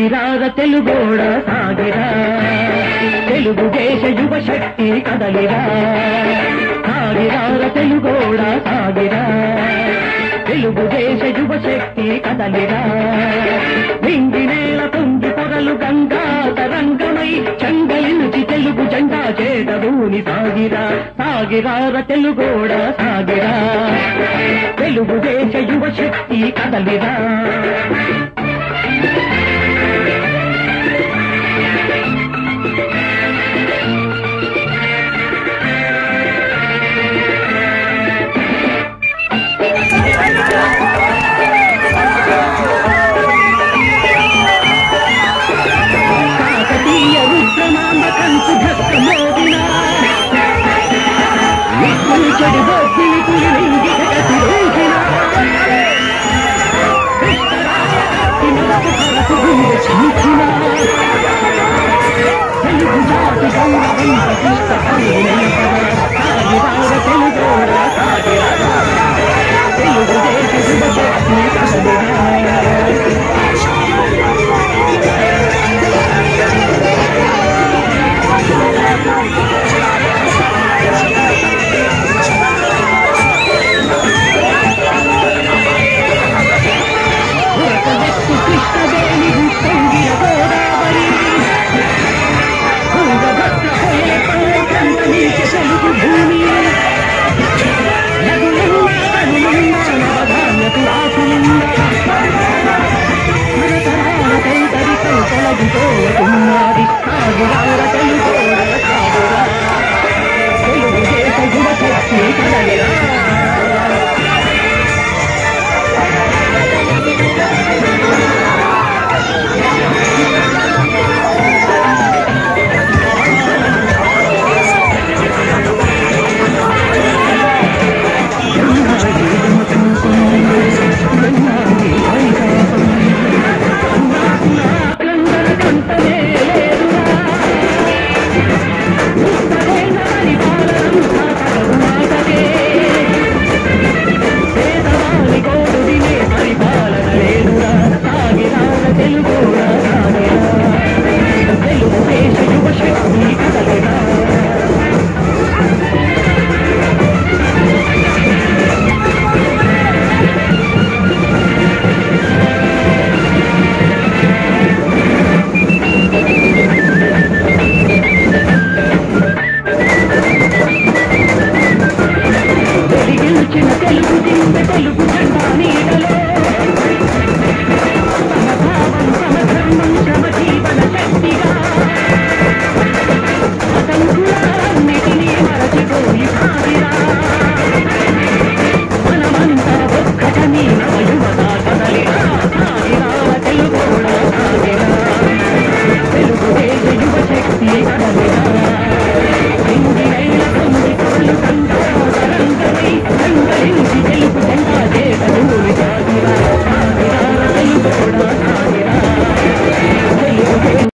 సాగిరార తెలుగోడ సాగిరా తెలుగు దేశ యువ శక్తి కదలిరా సాగిరార తెలుగోడ సాగిరా తెలుగు దేశ యువ శక్తి కదలిరా నింగి నేల తుంగి పొరలు గంగా తరంగమై చంగలి నుంచి తెలుగు జెండా చేదూని సాగిరా సాగిరార తెలుగోడ సాగిరా తెలుగు దేశ యువ శక్తి కదలిరా కాకతీయ రుద్రమాంబ కంచు భక్త మోదిన విష్ణు చెడు గోపి పులి లింగి జగతి రోజున తెలుగు జాతి గౌరవం ప్రతిష్ట తెలుగు